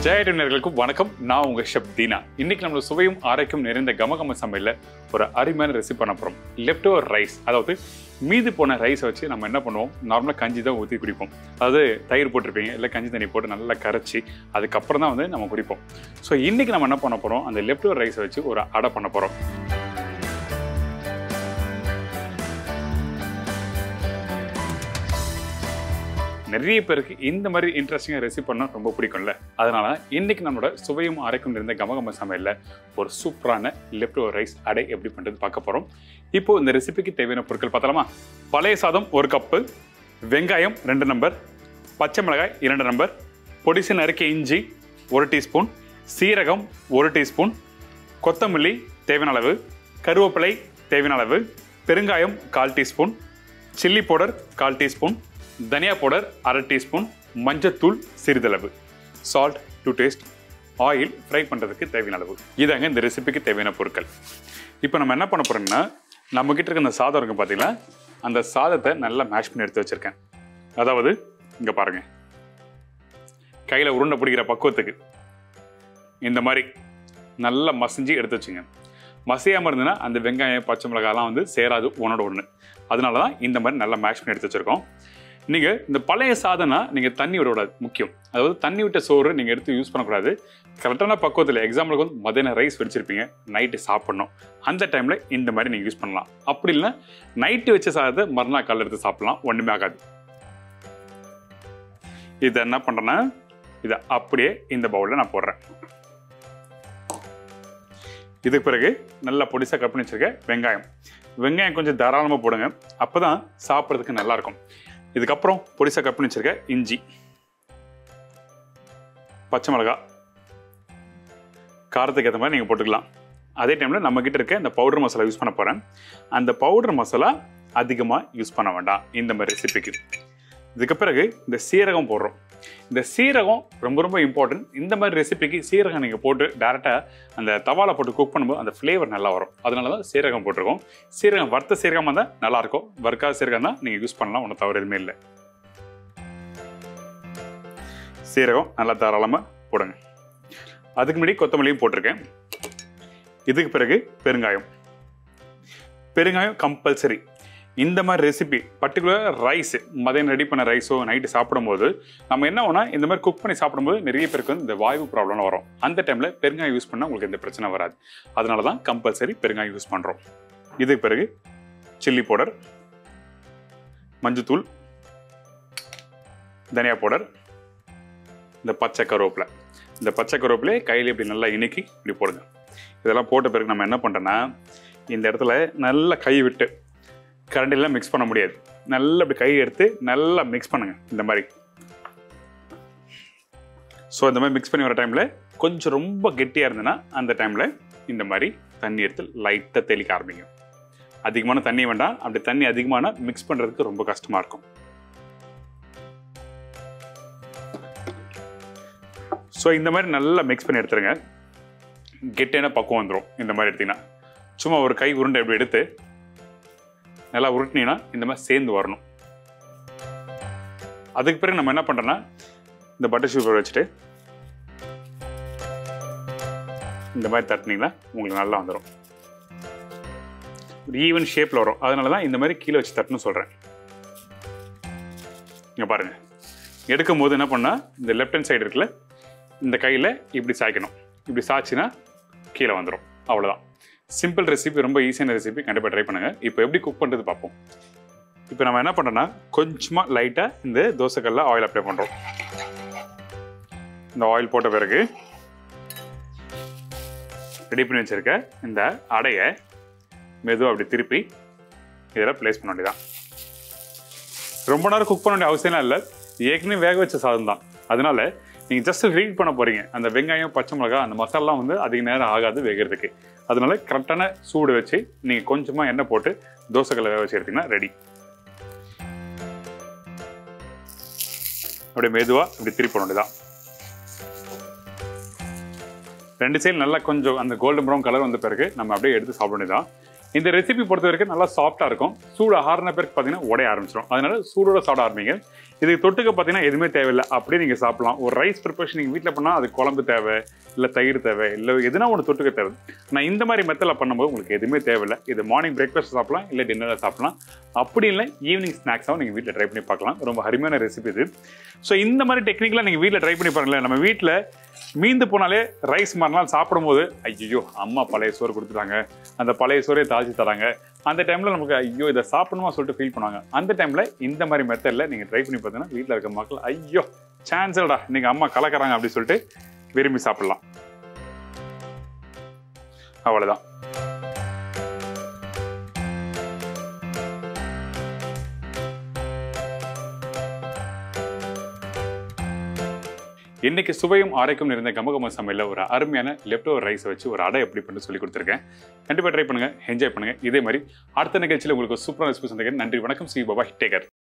ஜெயடினர்களுக்கு வணக்கம் நான் உங்க ஷெப் தீனா இன்னைக்கு நம்மளோட சுவையும் ஆரோக்கியம் நிறைந்த கமகம சமையல்ல ஒரு அருமையான ரெசிபி பண்ண போறோம் லெஃப்ட் ஓவர் ரைஸ் அதாவது மீதி போன ரைஸை வச்சு நம்ம என்ன பண்ணுவோம் நார்மலாக கஞ்சி தான் ஊற்றி குடிப்போம் அதாவது தயிர் போட்டிருப்பீங்க இல்லை கஞ்சி தண்ணி போட்டு நல்லா கரைச்சி அதுக்கப்புறம் தான் வந்து நம்ம குடிப்போம் ஸோ இன்னைக்கு நம்ம என்ன பண்ண போறோம் அந்த லெஃப்ட் ஓவர் ரைஸை வச்சு ஒரு அடை பண்ண போறோம் நிறைய பேருக்கு இந்த மாதிரி இன்ட்ரெஸ்டிங்காக ரெசிபி பண்ண ரொம்ப பிடிக்கும்ல அதனால இன்னைக்கு நம்மளோட சுவையும் அரைக்கும் நிறைந்த கமகம சமையல்ல ஒரு சூப்பரான லெஃப்ட் ஓவர் ரைஸ் அடை எப்படி பண்றது பார்க்க போறோம் இப்போ இந்த ரெசிபிக்கு தேவையான பொருட்கள் பார்த்தலாமா பழைய சாதம் ஒரு கப்பு வெங்காயம் ரெண்டு நம்பர் பச்சை மிளகாய் இரண்டு நம்பர் பொடிசு நறுக்கிய இஞ்சி ஒரு டீஸ்பூன் சீரகம் ஒரு டீஸ்பூன் கொத்தமல்லி தேவையான அளவு கருவேப்பிலை தேவையான அளவு பெருங்காயம் கால் டீஸ்பூன் சில்லி பவுடர் கால் டீஸ்பூன் தனியா பவுடர் அரை டீஸ்பூன் மஞ்சத்தூள் சிறிதளவு salt to taste oil fry பண்ணுறதுக்கு தேவையான அளவு இதாங்க இந்த ரெசிபிக்கு தேவையான பொருட்கள் இப்போ நம்ம என்ன பண்ண போறோம்னா நம்ம கிட்ட இருக்க இந்த சாதம் இருக்கு பார்த்தீங்களா அந்த சாதத்தை நல்லா மேஷ் பண்ணி எடுத்து வச்சிருக்கேன் அதாவது இங்கே பாருங்க கையில் உருண்டை பிடிக்கிற பக்குவத்துக்கு இந்த மாதிரி நல்லா மசிஞ்சு எடுத்து வச்சுங்க மசியாமல் இருந்ததுன்னா அந்த வெங்காயம் பச்சை மிளகாலாம் வந்து சேராது ஒன்னோட ஒன்று அதனால தான் இந்த மாதிரி நல்லா மேஷ் பண்ணி எடுத்து வச்சிருக்கோம் நீங்கள் இந்த பழைய சாதனா நீங்கள் தண்ணி விடக்கூடாது முக்கியம் அதாவது தண்ணி விட்ட சோறு நீங்கள் எடுத்து யூஸ் பண்ணக்கூடாது கரெக்டான பக்குவத்தில் எக்ஸாம்பிளுக்கு வந்து மதியானம் ரைஸ் வச்சிருப்பீங்க நைட்டு சாப்பிடணும் அந்த டைமில் இந்த மாதிரி நீங்கள் யூஸ் பண்ணலாம் அப்படி இல்லைன்னா நைட்டு வச்ச சாதத்தை மறுநாள் காலையில் எடுத்து சாப்பிடலாம் ஒன்றுமே ஆகாது இதை என்ன பண்ணுறேன்னா இதை அப்படியே இந்த பவுலில் நான் போடுறேன் இதுக்கு பிறகு நல்லா பொடிசாக கட் பண்ணி வச்சிருக்க வெங்காயம் வெங்காயம் கொஞ்சம் தாராளமாக போடுங்க அப்போ தான் சாப்பிட்றதுக்கு நல்லா இருக்கும் இதுக்கப்புறம் பொடிசாக கட் பண்ணி வச்சிருக்க இஞ்சி பச்சை மிளகா காரத்துக்கு ஏற்ற மாதிரி நீங்கள் போட்டுக்கலாம் அதே டைமில் நம்மக்கிட்ட இருக்க இந்த பவுடர் மசாலா யூஸ் பண்ண போகிறேன் அந்த பவுடர் மசாலா அதிகமாக யூஸ் பண்ண வேண்டாம் இந்த மாதிரி ரெசிபிக்கு இதுக்கு பிறகு இந்த சீரகம் போடுறோம் இந்த சீரகம் ரொம்ப ரொம்ப இம்பார்ட்டன்ட் இந்த மாதிரி ரெசிபிக்கு சீரகம் நீங்கள் போட்டு டேரெக்டாக அந்த தவால போட்டு குக் பண்ணும்போது அந்த ஃப்ளேவர் நல்லா வரும் அதனால தான் சீரகம் போட்டிருக்கோம் சீரகம் வறுத்த சீரகமாக தான் நல்லாயிருக்கும் வறுக்காத சீரகம் தான் நீங்கள் யூஸ் பண்ணலாம் ஒன்றும் தவறு எதுவுமே இல்லை சீரகம் நல்லா தாராளமாக போடுங்க அதுக்கு முன்னாடி கொத்தமல்லியும் போட்டிருக்கேன் இதுக்கு பிறகு பெருங்காயம் பெருங்காயம் கம்பல்சரி இந்த மாதிரி ரெசிபி பர்டிகுலர் ரைஸ் மதியம் ரெடி பண்ண ரைஸோ நைட்டு சாப்பிடும்போது நம்ம என்ன வேணா இந்த மாதிரி குக் பண்ணி சாப்பிடும்போது நிறைய பேருக்கு வந்து இந்த வாய்வு ப்ராப்ளம் வரும் அந்த டைமில் பெருங்காயம் யூஸ் பண்ணால் உங்களுக்கு எந்த பிரச்சனை வராது அதனால தான் கம்பல்சரி பெருங்காயம் யூஸ் பண்ணுறோம் இதுக்கு பிறகு சில்லி பவுடர் மஞ்சத்தூள் தனியா பவுடர் இந்த பச்சை கருவேப்பிலை இந்த பச்சை கருவேப்பிலையை கையில் இப்படி நல்லா இணுக்கி இப்படி போடுங்க இதெல்லாம் போட்ட பிறகு நம்ம என்ன பண்ணுறோன்னா இந்த இடத்துல நல்லா கை விட்டு கரண்டிலாம் மிக்ஸ் பண்ண முடியாது நல்லா இப்படி கை எடுத்து நல்லா மிக்ஸ் பண்ணுங்க இந்த மாதிரி ஸோ இந்த மாதிரி மிக்ஸ் பண்ணி வர டைமில் கொஞ்சம் ரொம்ப கெட்டியாக இருந்ததுன்னா அந்த டைமில் இந்த மாதிரி தண்ணி எடுத்து லைட்டாக தெளிக்க ஆரம்பிங்க அதிகமான தண்ணி வேண்டாம் அப்படி தண்ணி அதிகமான மிக்ஸ் பண்ணுறதுக்கு ரொம்ப கஷ்டமாக இருக்கும் ஸோ இந்த மாதிரி நல்லா மிக்ஸ் பண்ணி எடுத்துருங்க கெட்டியான பக்குவம் வந்துடும் இந்த மாதிரி எடுத்தீங்கன்னா சும்மா ஒரு கை உருண்டை இப்படி எடுத்து நல்லா உருட்டினீங்கன்னா இந்த மாதிரி சேர்ந்து வரணும் அதுக்கு பிறகு நம்ம என்ன பண்ணுறோன்னா இந்த பட்டர் சுகர் வச்சுட்டு இந்த மாதிரி தட்டினீங்கன்னா உங்களுக்கு நல்லா வந்துடும் ஒரு ஈவன் ஷேப்பில் வரும் அதனால தான் இந்த மாதிரி கீழே வச்சு தட்டுன்னு சொல்கிறேன் இங்கே பாருங்கள் எடுக்கும் போது என்ன பண்ணால் இந்த லெஃப்ட் ஹேண்ட் சைடு இருக்குல்ல இந்த கையில் இப்படி சாய்க்கணும் இப்படி சாய்ச்சினா கீழே வந்துடும் அவ்வளோதான் சிம்பிள் ரெசிபி ரொம்ப ஈஸியான ரெசிபி கண்டிப்பாக ட்ரை பண்ணுங்கள் இப்போ எப்படி குக் பண்ணுறது பார்ப்போம் இப்போ நம்ம என்ன பண்ணுறோன்னா கொஞ்சமாக லைட்டாக இந்த தோசைக்கல்ல ஆயில் அப்ளை பண்ணுறோம் இந்த ஆயில் போட்ட பிறகு ரெடி பண்ணி வச்சிருக்க இந்த அடையை மெதுவாக அப்படி திருப்பி இதில் ப்ளேஸ் பண்ண வேண்டியதான் ரொம்ப நேரம் குக் பண்ண வேண்டிய அவசியம்லாம் இல்லை ஏற்கனவே வேக வச்ச சாதம் தான் அதனால நீங்கள் ஜஸ்ட் ரீட் பண்ண போகிறீங்க அந்த வெங்காயம் பச்சை மிளகா அந்த மசாலாம் வந்து அதிக நேரம் ஆகாது வேகிறதுக்கு அதனால கரெக்டான சூடு வச்சு நீங்கள் கொஞ்சமாக எண்ணெய் போட்டு தோசைக்கல்ல வேக வச்சு எடுத்தீங்கன்னா ரெடி அப்படியே மெதுவாக இப்படி திருப்பி பண்ண வேண்டியதான் ரெண்டு சைடு நல்லா கொஞ்சம் அந்த கோல்டன் ப்ரௌன் கலர் வந்த பிறகு நம்ம அப்படியே எடுத்து சாப்பிட வேண்டியதான் இந்த ரெசிபி பொறுத்த வரைக்கும் நல்லா சாஃப்டாக இருக்கும் சூடு ஆறுன பேருக்கு பார்த்தீங்கன்னா உடைய ஆரம்பிச்சிடும் அதனால சூடோட சாப்பிட ஆரம்பிங்க இதுக்கு தொட்டுக்க பார்த்தீங்கன்னா எதுவுமே தேவையில்லை அப்படியே நீங்கள் சாப்பிடலாம் ஒரு ரைஸ் ப்ரிப்பரேஷன் நீங்கள் வீட்டில் பண்ணால் அது குழம்பு தேவை இல்லை தயிர் தேவை இல்லை எதுனா ஒன்று தொட்டுக்க தேவை நான் இந்த மாதிரி மெத்தடில் பண்ணும்போது உங்களுக்கு எதுவுமே தேவையில்லை இது மார்னிங் பிரேக்ஃபாஸ்ட் சாப்பிடலாம் இல்லை டின்னரில் சாப்பிடலாம் அப்படி இல்லை ஈவினிங் ஸ்நாக்ஸாகவும் நீங்கள் வீட்டில் ட்ரை பண்ணி பார்க்கலாம் ரொம்ப அருமையான ரெசிபி இது ஸோ இந்த மாதிரி டெக்னிக்லாம் நீங்கள் வீட்டில் ட்ரை பண்ணி பாருங்களேன் நம்ம வீட்டில் மீந்து போனாலே ரைஸ் மறுநாள் சாப்பிடும்போது ஐயோ அம்மா பழைய சோறு கொடுத்துட்டாங்க அந்த பழைய சோறே தாழ்ச்சி தராங்க அந்த டைமில் நமக்கு ஐயோ இதை சாப்பிடணுமா சொல்லிட்டு ஃபீல் பண்ணுவாங்க அந்த டைமில் இந்த மாதிரி மெத்தடில் நீங்கள் ட்ரை பண்ணி பார்த்தீங்கன்னா வீட்டில் இருக்க மக்கள் ஐயோ சான்சல்டா நீங்கள் அம்மா கலக்கறாங்க அப்படின்னு சொல்லிட்டு விரும்பி சாப்பிடலாம் அவ்வளோதான் இன்னைக்கு சுவையும் ஆரோக்கியம் நிறைந்த கமகம சமையலில் ஒரு அருமையான லெஃப்ட் ஓவர் ரைஸ் வச்சு ஒரு அடை எப்படி பண்ணி சொல்லி கொடுத்துருக்கேன் கண்டிப்பாக ட்ரை பண்ணுங்க என்ஜாய் பண்ணுங்க இதே மாதிரி அடுத்த நிகழ்ச்சியில் உங்களுக்கு சூப்பரான ரெசிபி சந்திக்கிறேன் நன்றி வணக்கம் சி பாபா டேக்கர்